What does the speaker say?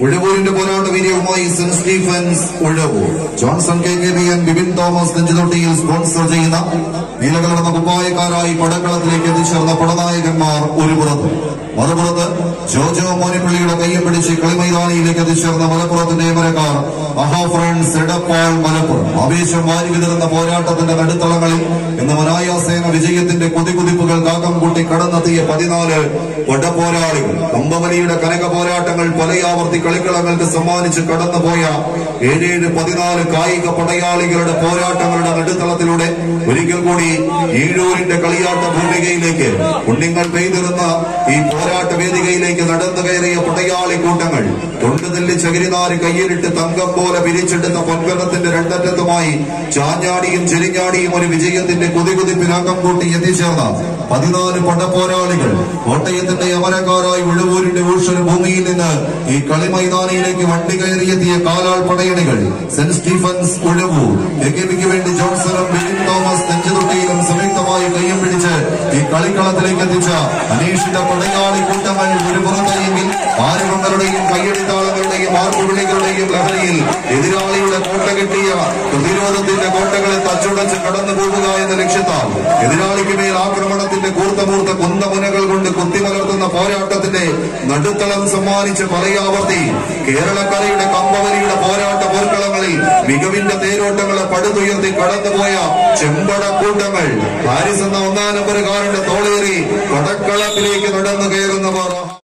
ഉഴവൂരിന്റെ പോരാട്ട വീര്യവുമായി Saint Stephen's Uzhavoor Johnson K K B N Bibin Thomas നെഞ്ചുതൊട്ടിയിൽ സ്പോൺസർ ചെയ്യുന്ന നീലകലർന്ന കുപ്പായക്കാരായി പടക്കളത്തിലേക്ക് എത്തിച്ചേർന്ന പടനായകന്മാർ ഒരു പുറത്ത് മറുപുറത്ത് ജോജോ മോനിപ്പള്ളിയുടെ കയ്യം പിടിച്ച് കളിമൈതാനിയിലേക്ക് എത്തിച്ചേർന്ന മലപ്പുറത്തിന്റെ ഏമരക്കാർ മഹാ ഫ്രണ്ട്സ് എടപ്പാൾ മലപ്പുറം ആവേശം വാരി വിതറുന്ന പോരാട്ടത്തിന്റെ നടുത്തളങ്ങളിൽ ഇന്ന് മനായാസേന വിജയത്തിന്റെ കുതികുതിപ്പുകൾ കാകം കൂട്ടി കടന്നെത്തിയ പതിനാല് വടപോരാളികൾ കമ്പവലിയുടെ കനക പോരാട്ടങ്ങൾ പലയാവർത്തി കളിക്കളങ്ങൾക്ക് സമ്മാനിച്ച് കടന്നുപോയ ഏഴേഴ് പതിനാല് കായിക പടയാളികളുടെ പോരാട്ടങ്ങളുടെ നടുത്തളത്തിലൂടെ ഒരിക്കൽ കൂടി ഈഴൂരിന്റെ കളിയാട്ട ഭൂമികയിലേക്ക് പുണ്യങ്ങൾ പെയ്തിരുന്ന ഈ പോരാട്ട വേദികയിലേക്ക് നടന്നു കയറിയ പടയാളി കൂട്ടങ്ങൾ തൊണ്ടുനെല്ലി ചകിരിനാര് കയ്യിലിട്ട് തങ്കം പോലെ പിരിച്ചെടുത്ത പൊൻകരണത്തിന്റെ രണ്ടറ്റത്തുമായി ചാഞ്ഞാടിയും ചെരിഞ്ഞാടിയും ഒരു വിജയത്തിന്റെ കുതികുതിപ്പിനാക്കം കൂട്ടി എത്തിച്ചേർന്ന പതിനാല് പടപ്പോരാളികൾ കോട്ടയത്തിന്റെ അമരക്കാരായി ഉഴവൂരിന്റെ ഊഷര ഭൂമിയിൽ നിന്ന് ഈ കളിമൈതാനിയിലേക്ക് വണ്ടി കയറിയെത്തിയ കാലാൾ പടയണികൾ സെന്റ് സ്റ്റീഫൻസ് ഉഴവൂർ എകെബിക്ക് വേണ്ടി ജോൺസണും ബിലിൻ തോമസ് നെഞ്ചുതൊട്ടിയിലും സംയുക്തമായി കയ്യം പിടിച്ച് ഈ കളിക്കളത്തിലേക്ക് എത്തിച്ച അനീഷിത പടയാളി കൂട്ടങ്ങൾ ഒരു പുറത്തെങ്കിൽ ആരവങ്ങളുടെയും കയ്യടിത്താളങ്ങളുടെയും ആർപ്പുവിളികളുടെയും ലഹരിയിൽ എതിരാളിയുടെ കോട്ട കെട്ടിയ പ്രതിരോധത്തിന്റെ കോട്ടകളെ തച്ചുടച്ച് കടന്നു പോകുക എന്ന ലക്ഷ്യത്താൽ എതിരാളിക്ക് മേൽ ആക്രമണത്തിന്റെ കൂർത്തമൂർത്ത കുന്തമുനകൾ കൊണ്ട് കുത്തിമലർത്തുന്ന പോരാട്ടത്തിന്റെ നടുത്തളം സമ്മാനിച്ച പലയാവർത്തി കേരളക്കരയുടെ കമ്പവലിയുടെ പോരാട്ട പോർക്കളങ്ങളിൽ മികവിന്റെ തേരോട്ടങ്ങളെ പടുതുയർത്തി കടന്നുപോയ ചെമ്പട കൂട്ടങ്ങൾ ഹാരിസ് എന്ന ഒന്നാം നമ്പറുകാരന്റെ തോളേറി പടക്കളത്തിലേക്ക് നടന്നു കയറുന്നവർ